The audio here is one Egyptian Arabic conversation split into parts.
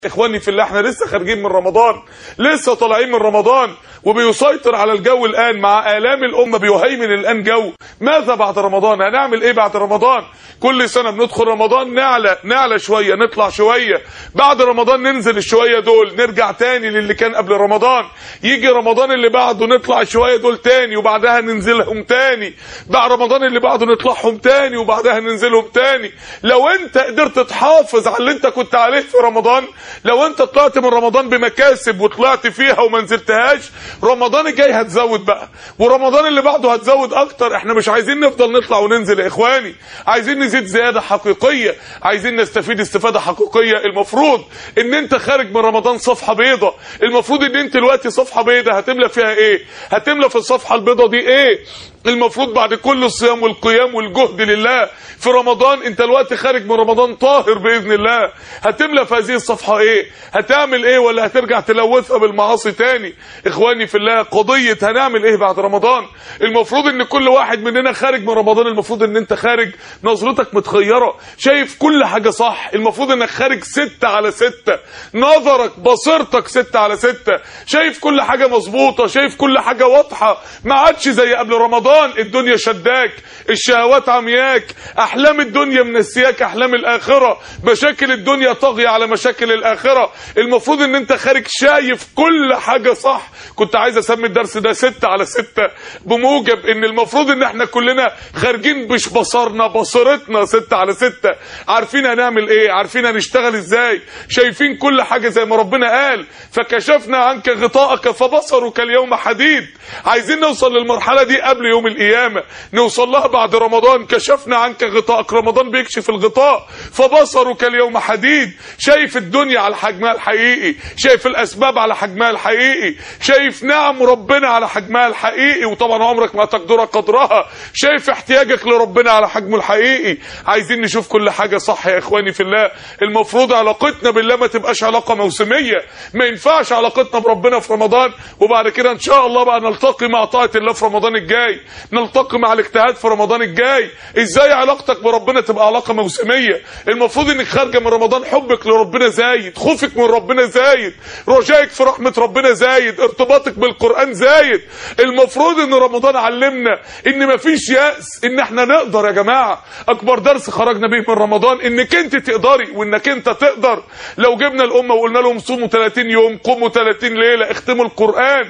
اخواني في الله احنا لسه خارجين من رمضان لسه طالعين من رمضان وبيسيطر على الجو الان مع الام الامه بيهيمن الان جو ماذا بعد رمضان هنعمل ايه بعد رمضان كل سنه بندخل رمضان نعلى نعلى شويه نطلع شويه بعد رمضان ننزل الشويه دول نرجع تاني للي كان قبل رمضان يجي رمضان اللي بعده نطلع شويه دول تاني وبعدها ننزلهم تاني بعد رمضان اللي بعده نطلعهم تاني وبعدها ننزلهم تاني لو انت قدرت تحافظ على اللي انت كنت عليه في رمضان لو انت طلعت من رمضان بمكاسب وطلعت فيها وما نزلتهاش رمضان الجاي هتزود بقى ورمضان اللي بعده هتزود اكتر احنا مش عايزين نفضل نطلع وننزل يا اخواني عايزين نزيد زياده حقيقيه عايزين نستفيد استفاده حقيقيه المفروض ان انت خارج من رمضان صفحه بيضه المفروض ان انت دلوقتي صفحه بيضه هتملى فيها ايه هتملى في الصفحه البيضه دي ايه المفروض بعد كل الصيام والقيام والجهد لله في رمضان انت الوقت خارج من رمضان طاهر باذن الله هتملى في هذه الصفحه ايه هتعمل ايه ولا هترجع تلوثها بالمعاصي تاني اخواني في الله قضيه هنعمل ايه بعد رمضان المفروض ان كل واحد مننا خارج من رمضان المفروض ان انت خارج نظرتك متخيره شايف كل حاجه صح المفروض انك خارج ستة على ستة نظرك بصيرتك ستة على ستة شايف كل حاجه مظبوطه شايف كل حاجه واضحه ما عادش زي قبل رمضان رمضان الدنيا شداك الشهوات عمياك احلام الدنيا منسياك احلام الاخره مشاكل الدنيا طاغيه على مشاكل الاخره المفروض ان انت خارج شايف كل حاجه صح كنت عايز اسمي الدرس ده ستة على ستة بموجب ان المفروض ان احنا كلنا خارجين مش بصرنا بصيرتنا ستة على ستة عارفين هنعمل ايه عارفين هنشتغل ازاي شايفين كل حاجه زي ما ربنا قال فكشفنا عنك غطاءك فبصرك اليوم حديد عايزين نوصل للمرحله دي قبل يوم القيامة نوصل لها بعد رمضان كشفنا عنك غطاءك رمضان بيكشف الغطاء فبصرك اليوم حديد شايف الدنيا على حجمها الحقيقي شايف الأسباب على حجمها الحقيقي شايف نعم ربنا على حجمها الحقيقي وطبعا عمرك ما تقدر قدرها شايف احتياجك لربنا على حجمه الحقيقي عايزين نشوف كل حاجة صح يا إخواني في الله المفروض علاقتنا بالله ما تبقاش علاقة موسمية ما ينفعش علاقتنا بربنا في رمضان وبعد كده إن شاء الله بقى نلتقي مع طاعة الله في رمضان الجاي نلتقي مع الاجتهاد في رمضان الجاي ازاي علاقتك بربنا تبقى علاقه موسميه المفروض انك خارجه من رمضان حبك لربنا زايد خوفك من ربنا زايد رجائك في رحمه ربنا زايد ارتباطك بالقران زايد المفروض ان رمضان علمنا ان مفيش ياس ان احنا نقدر يا جماعه اكبر درس خرجنا بيه من رمضان انك انت تقدري وانك انت تقدر لو جبنا الامه وقلنا لهم صوموا 30 يوم قوموا 30 ليله اختموا القران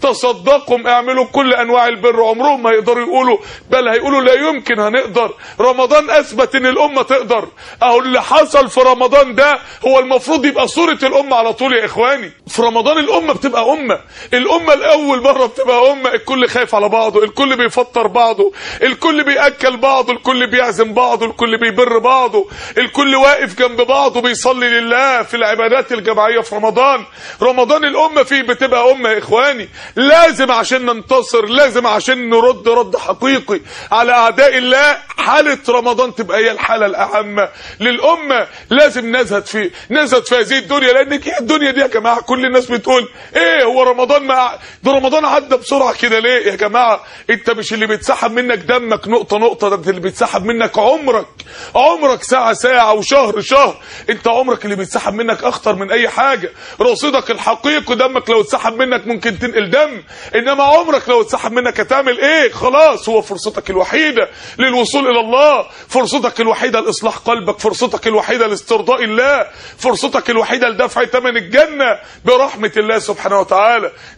تصدقوا اعملوا كل انواع البر عمرهم ما يقدروا يقولوا بل هيقولوا لا يمكن هنقدر رمضان اثبت ان الامه تقدر اهو اللي حصل في رمضان ده هو المفروض يبقى صوره الامه على طول يا اخواني في رمضان الامه بتبقى امه الامه الاول مره بتبقى امه الكل خايف على بعضه الكل بيفطر بعضه الكل بياكل بعضه الكل بيعزم بعضه الكل بيبر بعضه الكل واقف جنب بعضه بيصلي لله في العبادات الجماعيه في رمضان رمضان الامه فيه بتبقى امه يا اخواني لازم عشان ننتصر لازم عشان نرد رد حقيقي على اعداء الله حاله رمضان تبقى هي الحاله الاهم للامه لازم نزهد في نزهد في هذه الدنيا لان الدنيا دي يا جماعه كل الناس بتقول ايه هو رمضان ما ده رمضان عدى بسرعه كده ليه يا جماعه انت مش اللي بيتسحب منك دمك نقطه نقطه ده انت اللي بيتسحب منك عمرك عمرك ساعه ساعه وشهر شهر انت عمرك اللي بيتسحب منك اخطر من اي حاجه رصيدك الحقيقي دمك لو اتسحب منك ممكن تنقل دم انما عمرك لو اتسحب منك هتعمل ايه خلاص هو فرصتك الوحيدة للوصول إلى الله فرصتك الوحيدة لإصلاح قلبك فرصتك الوحيدة لاسترضاء الله فرصتك الوحيدة لدفع ثمن الجنة برحمة الله سبحانه وتعالى